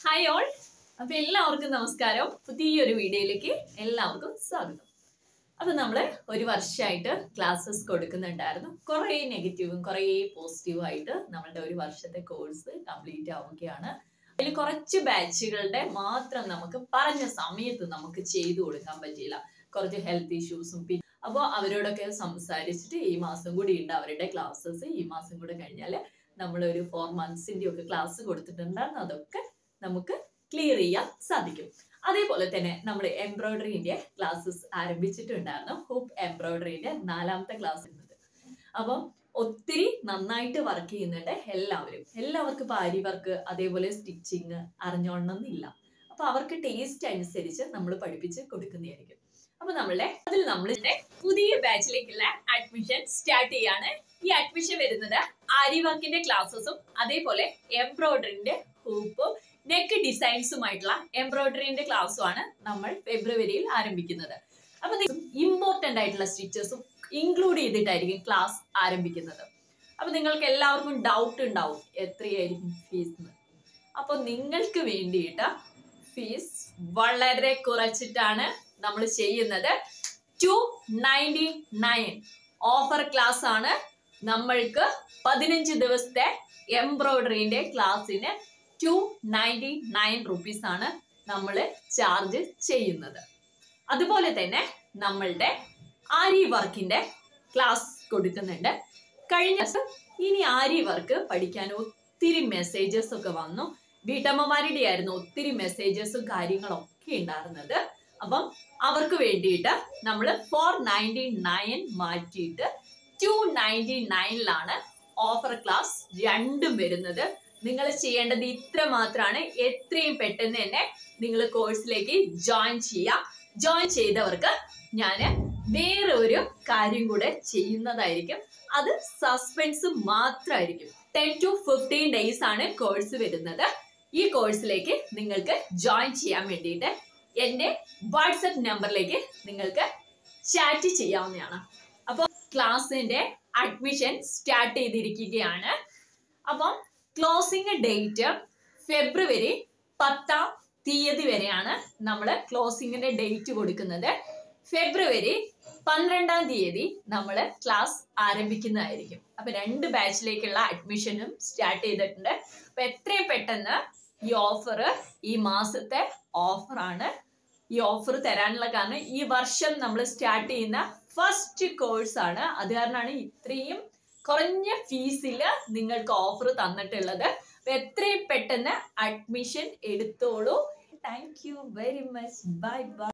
hi all അപ്പൊ എല്ലാവർക്കും നമസ്കാരം പുതിയൊരു വീഡിയോയിലേക്ക് എല്ലാവർക്കും സ്വാഗതം അപ്പൊ നമ്മള് ഒരു വർഷമായിട്ട് ക്ലാസ്സസ് കൊടുക്കുന്നുണ്ടായിരുന്നു കുറേ നെഗറ്റീവും കുറേ പോസിറ്റീവും ആയിട്ട് നമ്മളുടെ ഒരു വർഷത്തെ കോഴ്സ് കംപ്ലീറ്റ് ആവുകയാണ് അതിൽ കുറച്ച് ബാച്ചുകളുടെ മാത്രം നമുക്ക് പറഞ്ഞ സമയത്ത് നമുക്ക് ചെയ്തു കൊടുക്കാൻ പറ്റിയില്ല കുറച്ച് ഹെൽത്ത് ഇഷ്യൂസും പിന്നെ അപ്പോൾ അവരോടൊക്കെ സംസാരിച്ചിട്ട് ഈ മാസം കൂടി ഉണ്ട് അവരുടെ ക്ലാസ്സസ് ഈ മാസം കൂടെ കഴിഞ്ഞാൽ നമ്മളൊരു ഫോർ മന്ത്സിന്റെ ഒക്കെ ക്ലാസ് കൊടുത്തിട്ടുണ്ടായിരുന്നു അതൊക്കെ നമുക്ക് ക്ലിയർ ചെയ്യാൻ സാധിക്കും അതേപോലെ തന്നെ നമ്മൾ എംബ്രോയിഡറിന്റെ ക്ലാസ്സസ് ആരംഭിച്ചിട്ടുണ്ടായിരുന്നു ഹൂപ്പ് എംബ്രോയിഡറിന്റെ നാലാമത്തെ ക്ലാസ് എന്നത് അപ്പം ഒത്തിരി നന്നായിട്ട് വർക്ക് ചെയ്യുന്നുണ്ട് എല്ലാവരും എല്ലാവർക്കും ഇപ്പൊ അരി വർക്ക് അതേപോലെ സ്റ്റിച്ചിങ് അറിഞ്ഞോളണമെന്നില്ല അപ്പൊ അവർക്ക് ടേസ്റ്റ് അനുസരിച്ച് നമ്മൾ പഠിപ്പിച്ച് കൊടുക്കുന്നതായിരിക്കും അപ്പൊ നമ്മളുടെ അതിൽ നമ്മളുടെ പുതിയ ബാച്ചിലേക്കുള്ള അഡ്മിഷൻ സ്റ്റാർട്ട് ചെയ്യാണ് ഈ അഡ്മിഷൻ വരുന്നത് ആരി വർക്കിന്റെ ക്ലാസ്സസും അതേപോലെ എംബ്രോയിഡറിന്റെ ഹൂപ്പും നെക്ക് ഡിസൈൻസുമായിട്ടുള്ള എംബ്രോയിഡറിന്റെ ക്ലാസ്സും ആണ് നമ്മൾ ഫെബ്രുവരിയിൽ ആരംഭിക്കുന്നത് അപ്പൊ ഇമ്പോർട്ടന്റ് ആയിട്ടുള്ള സ്റ്റിച്ചസും ഇൻക്ലൂഡ് ചെയ്തിട്ടായിരിക്കും ക്ലാസ് ആരംഭിക്കുന്നത് അപ്പൊ നിങ്ങൾക്ക് എല്ലാവർക്കും ഡൗട്ട് ഉണ്ടാവും എത്രയായിരിക്കും ഫീസ് എന്ന് അപ്പൊ നിങ്ങൾക്ക് വേണ്ടിയിട്ട് ഫീസ് വളരെ കുറച്ചിട്ടാണ് നമ്മൾ ചെയ്യുന്നത് two ninety nine offer class ആണ് നമ്മൾക്ക് പതിനഞ്ച് ദിവസത്തെ എംബ്രോയിഡറിന്റെ ക്ലാസ്സിന് ടു നയൻറ്റി നയൻ റുപ്പീസ് ആണ് നമ്മൾ ചാർജ് ചെയ്യുന്നത് അതുപോലെ തന്നെ നമ്മളുടെ ആരി വർക്കിന്റെ ക്ലാസ് കൊടുക്കുന്നുണ്ട് കഴിഞ്ഞ ദിവസം ഇനി ആരി വർക്ക് പഠിക്കാൻ ഒത്തിരി മെസ്സേജസ് ഒക്കെ വന്നു വീട്ടമ്മമാരുടെ ആയിരുന്നു ഒത്തിരി മെസ്സേജസും കാര്യങ്ങളൊക്കെ ഉണ്ടായിരുന്നത് അപ്പം അവർക്ക് വേണ്ടിയിട്ട് നമ്മൾ ഫോർ നയൻറ്റി നയൻ മാറ്റിയിട്ട് ടു നയൻറ്റി നയനിലാണ് ഓഫർ ക്ലാസ് രണ്ടും വരുന്നത് നിങ്ങൾ ചെയ്യേണ്ടത് ഇത്ര മാത്രമാണ് എത്രയും പെട്ടെന്ന് തന്നെ നിങ്ങൾ കോഴ്സിലേക്ക് ജോയിൻ ചെയ്യാം ജോയിൻ ചെയ്തവർക്ക് ഞാൻ വേറെ ഒരു കാര്യം കൂടെ ചെയ്യുന്നതായിരിക്കും അത് സസ്പെൻസ് മാത്രമായിരിക്കും ടെൻ ടു ഫിഫ്റ്റീൻ ഡേയ്സ് ആണ് കോഴ്സ് വരുന്നത് ഈ കോഴ്സിലേക്ക് നിങ്ങൾക്ക് ജോയിൻ ചെയ്യാൻ വേണ്ടിയിട്ട് എൻ്റെ വാട്സപ്പ് നമ്പറിലേക്ക് നിങ്ങൾക്ക് ചാറ്റ് ചെയ്യാവുന്നതാണ് അപ്പോൾ ക്ലാസ്സിൻ്റെ അഡ്മിഷൻ സ്റ്റാർട്ട് ചെയ്തിരിക്കുകയാണ് അപ്പം ക്ലോസിംഗ് ഡേറ്റ് ഫെബ്രുവരി പത്താം തീയതി വരെയാണ് നമ്മൾ ക്ലോസിങ്ങിന്റെ ഡേറ്റ് കൊടുക്കുന്നത് ഫെബ്രുവരി പന്ത്രണ്ടാം തീയതി നമ്മൾ ക്ലാസ് ആരംഭിക്കുന്നതായിരിക്കും അപ്പൊ രണ്ട് ബാച്ചിലേക്കുള്ള അഡ്മിഷനും സ്റ്റാർട്ട് ചെയ്തിട്ടുണ്ട് അപ്പൊ എത്രയും പെട്ടെന്ന് ഈ ഓഫർ ഈ മാസത്തെ ഓഫറാണ് ഈ ഓഫർ തരാനുള്ള കാരണം ഈ വർഷം നമ്മൾ സ്റ്റാർട്ട് ചെയ്യുന്ന ഫസ്റ്റ് കോഴ്സ് ആണ് അത് കാരണമാണ് ഇത്രയും കുറഞ്ഞ ഫീസിൽ നിങ്ങൾക്ക് ഓഫർ തന്നിട്ടുള്ളത് അപ്പൊ എത്രയും പെട്ടെന്ന് അഡ്മിഷൻ എടുത്തോളൂ thank you very much bye by